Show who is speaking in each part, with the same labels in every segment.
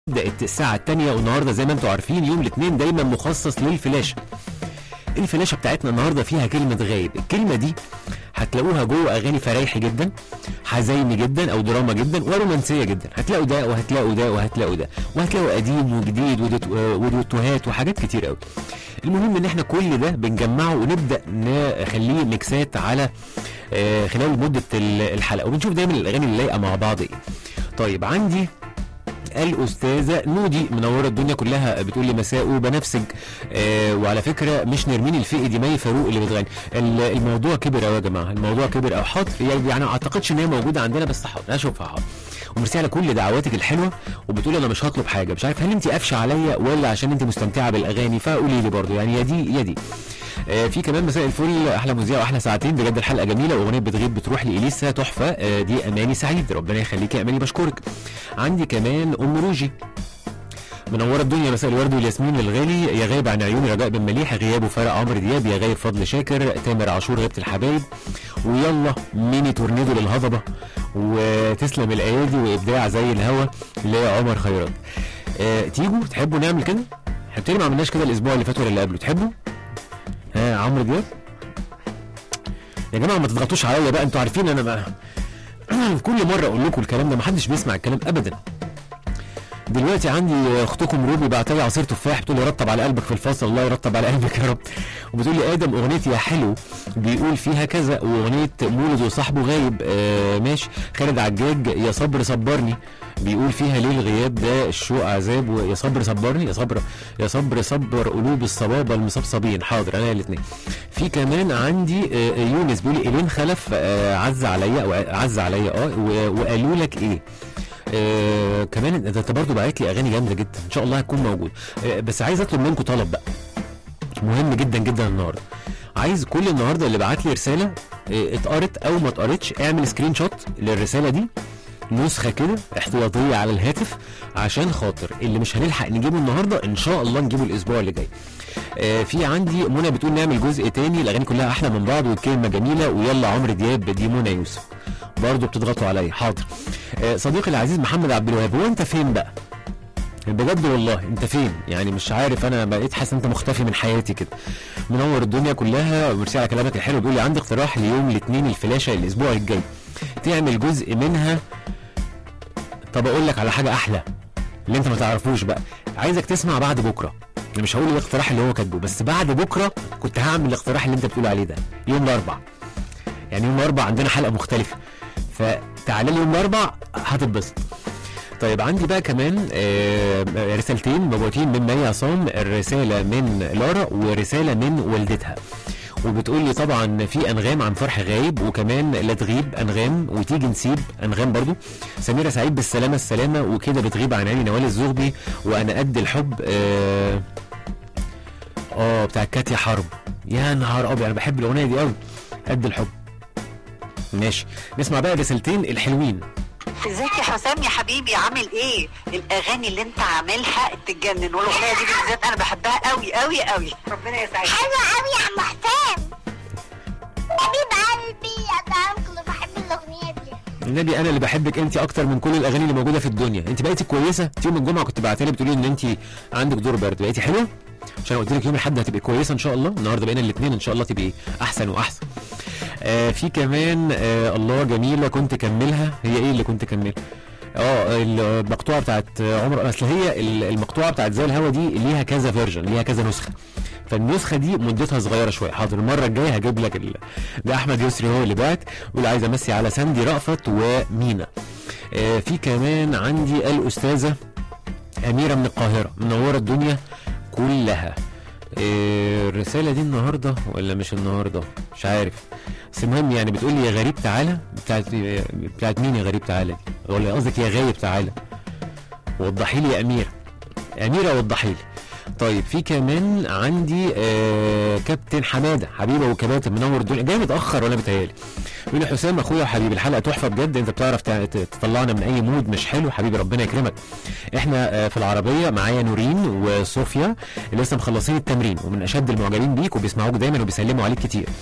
Speaker 1: بدأت الساعة الثانية والنهاردة زي ما انتم عارفين يوم الاثنين دايما مخصص للفلاشة الفلاشة بتاعتنا النهاردة فيها كلمة غايب الكلمة دي هتلاقوها جوه أغاني فرايحي جدا حزيني جدا أو دراما جدا ورومانسية جدا هتلاقوا ده وهتلاقوا ده وهتلاقوا ده وهتلاقوا قديم وجديد ودوت- ودوتوهات وحاجات كتير قوي المهم ان احنا كل ده بنجمعه ونبدا نخليه ميكسات على آه، خلال مده ال- الحلقه وبنشوف دايما الاغاني اللي لايقه مع بعض ايه طيب عندي الاستاذه نودي منوره الدنيا كلها بتقول لي مساء وبنفسج آه وعلى فكره مش نرمين الفقي دي مي فاروق اللي بتغني ال- الموضوع كبر قوي يا جماعه الموضوع كبر او حاضر يعني يعني ما اعتقدش ان هي موجوده عندنا بس حاضر اشوفها حاضر وميرسي على كل دعواتك الحلوه وبتقول انا مش هطلب حاجه مش عارف هل انت قافشه عليا ولا عشان انت مستمتعه بالاغاني فقولي لي برضو يعني يا دي يا دي آه، في كمان مساء الفل احلى مذيع واحلى ساعتين بجد الحلقه جميله واغنيه بتغيب بتروح لاليسا تحفه آه، دي اماني سعيد ربنا يخليكي يا اماني بشكرك عندي كمان ام روجي منوره الدنيا مساء الورد والياسمين الغالي يا غايب عن عيوني رجاء بن مليح غيابه فرق عمرو دياب يا غايب فضل شاكر تامر عاشور غيبه الحبايب ويلا ميني تورنيدو للهضبه وتسلم الايادي وابداع زي الهوا لعمر خيرات آه تيجوا تحبوا نعمل كده؟ احنا بتهيألي ما عملناش كده الاسبوع اللي فات ولا اللي قبله تحبوا؟ ها عمرو دياب يا جماعه ما تضغطوش عليا بقى انتوا عارفين انا ما كل مره اقول لكم الكلام ده ما حدش بيسمع الكلام ابدا دلوقتي عندي اختكم روبي بعت لي عصير تفاح بتقول لي رطب على قلبك في الفصل الله يرطب على قلبك يا رب وبتقول لي ادم اغنيه يا حلو بيقول فيها كذا واغنيه مولد وصاحبه غايب آه ماشي خالد عجاج يا صبر صبرني بيقول فيها ليه الغياب ده الشوق عذاب ويا صبر صبرني يا صبر يا صبر صبر قلوب الصبابه المصبصبين حاضر انا الاثنين في كمان عندي آه، يونس بيقول لي ايلين خلف آه، عز عليا او عز عليا اه و- وقالوا لك ايه آه كمان ده انت برضه بعت لي اغاني جامده جدا ان شاء الله هتكون موجود آه بس عايز اطلب منكم طلب بقى مهم جدا جدا النهارده عايز كل النهارده اللي بعت لي رساله آه، اتقرت او ما اتقرتش اعمل سكرين شوت للرساله دي نسخه كده احتياطيه على الهاتف عشان خاطر اللي مش هنلحق نجيبه النهارده ان شاء الله نجيبه الاسبوع اللي جاي آه في عندي منى بتقول نعمل جزء تاني الاغاني كلها احلى من بعض والكلمه جميله ويلا عمرو دياب دي منى يوسف برضه بتضغطوا عليا حاضر آه صديقي العزيز محمد عبد الوهاب هو انت فين بقى بجد والله انت فين يعني مش عارف انا بقيت حاسس انت مختفي من حياتي كده منور الدنيا كلها وميرسي على كلامك الحلو بيقول لي عندي اقتراح ليوم الاثنين الفلاشه الاسبوع الجاي تعمل جزء منها طب اقول لك على حاجه احلى اللي انت ما تعرفوش بقى عايزك تسمع بعد بكره انا مش هقول الاقتراح اللي هو كاتبه بس بعد بكره كنت هعمل الاقتراح اللي انت بتقول عليه ده يوم الاربع يعني يوم الاربع عندنا حلقه مختلفه فتعالى لي يوم الاربع هتتبسط طيب عندي بقى كمان آه، رسالتين مبعوتين من مي عصام الرساله من لارا ورساله من والدتها وبتقول لي طبعا في انغام عن فرح غايب وكمان لا تغيب انغام وتيجي نسيب انغام برضو سميره سعيد بالسلامه السلامه وكده بتغيب عن عيني نوال الزغبي وانا قد الحب اه, آه بتاع كاتيا حرب يا نهار ابيض انا بحب الاغنيه دي قوي قد الحب ماشي نسمع بقى رسالتين الحلوين
Speaker 2: ازيك يا حسام يا حبيبي عامل ايه الاغاني اللي انت عاملها تتجنن والاغنيه دي بالذات انا بحبها قوي قوي قوي ربنا يسعدك
Speaker 3: حلوة قوي يا عم حسام حبيب قلبي يا انكل بحب الاغنية دي
Speaker 1: النبي انا اللي بحبك انت اكتر من كل الاغاني اللي موجوده في الدنيا انت بقيتي كويسه في يوم الجمعه كنت بعتلي بتقولي ان انت عندك دور برد بقيتي حلوه عشان قلت لك يوم الاحد هتبقي كويسه ان شاء الله النهارده بقينا الاثنين ان شاء الله تبقي احسن واحسن آه في كمان آه الله جميله كنت كملها هي ايه اللي كنت كملها اه المقطوعه بتاعت عمر اصل هي المقطوعه بتاعت زي الهوا دي ليها كذا فيرجن ليها كذا نسخه فالنسخه دي مدتها صغيره شويه حاضر المره الجايه هجيب لك ال... ده احمد يسري هو اللي بعت واللي عايز امسي على ساندي رأفت ومينا آه في كمان عندي الاستاذه اميره من القاهره منوره الدنيا كلها آه، الرسالة دي النهاردة ولا مش النهاردة مش عارف بس المهم يعني بتقول لي يا غريب تعالى بتاعت بتاعت مين يا غريب تعالى دي ولا قصدك يا غايب تعالى وضحي لي يا أميرة أميرة وضحي لي طيب في كمان عندي آه كابتن حماده حبيبه وكباتن منور الدنيا جاي متاخر ولا بتهيالي بيقول لي حسام اخويا وحبيبي الحلقه تحفه بجد انت بتعرف تع- ت- تطلعنا من اي مود مش حلو حبيبي ربنا يكرمك احنا آه في العربيه معايا نورين وصوفيا اللي لسه مخلصين التمرين ومن اشد المعجبين بيك وبيسمعوك دايما وبيسلموا عليك كتير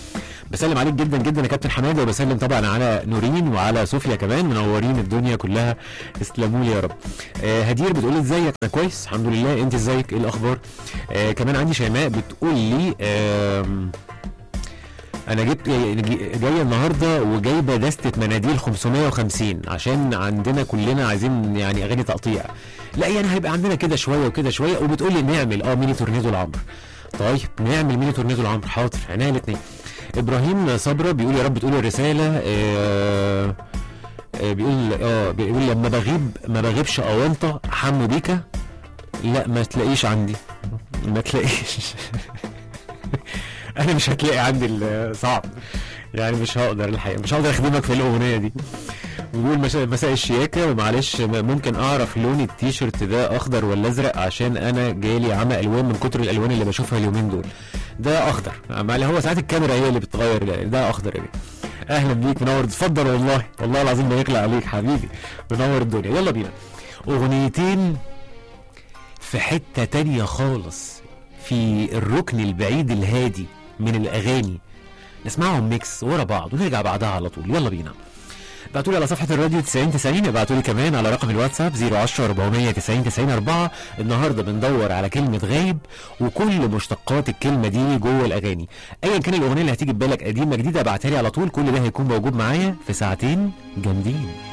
Speaker 1: بسلم عليك جدا جدا يا كابتن حماده وبسلم طبعا على نورين وعلى صوفيا كمان منورين الدنيا كلها تسلموا لي يا رب آه هدير بتقول لي ازيك انا كويس الحمد لله انت ازيك ايه الاخبار آه كمان عندي شيماء بتقول لي آم، انا جبت جايه النهارده وجايبه دستة مناديل 550 عشان عندنا كلنا عايزين يعني اغاني تقطيع لا يعني هيبقى عندنا كده شويه وكده شويه وبتقول لي نعمل اه ميني تورنيدو العمر طيب نعمل ميني تورنيدو العمر حاضر عينيا الاثنين ابراهيم صبره بيقول يا رب تقول الرساله آه آه بيقول اه بيقول لما بغيب ما بغيبش اونطه حمو بيكا لا ما تلاقيش عندي ما تلاقيش انا مش هتلاقي عندي ال- صعب يعني مش هقدر الحقيقه مش هقدر اخدمك في الاغنيه دي بيقول مس- مساء الشياكه ومعلش م- ممكن اعرف لون التيشيرت ده اخضر ولا ازرق عشان انا جالي عمى الوان من كتر الالوان اللي بشوفها اليومين دول ده اخضر معلش هو ساعات الكاميرا هي اللي بتغير ده, ده اخضر يا بيه اهلا بيك منور اتفضل والله والله العظيم بيقلع عليك حبيبي منور الدنيا يلا بينا اغنيتين في حته تانية خالص في الركن البعيد الهادي من الاغاني نسمعهم ميكس ورا بعض ونرجع بعدها على طول يلا بينا ابعتوا لي على صفحه الراديو 90 90 ابعتوا لي كمان على رقم الواتساب 010 490 90 4 النهارده بندور على كلمه غايب وكل مشتقات الكلمه دي جوه الاغاني ايا كان الاغنيه اللي هتيجي في بالك قديمه جديده ابعتها لي على طول كل ده هيكون موجود معايا في ساعتين جامدين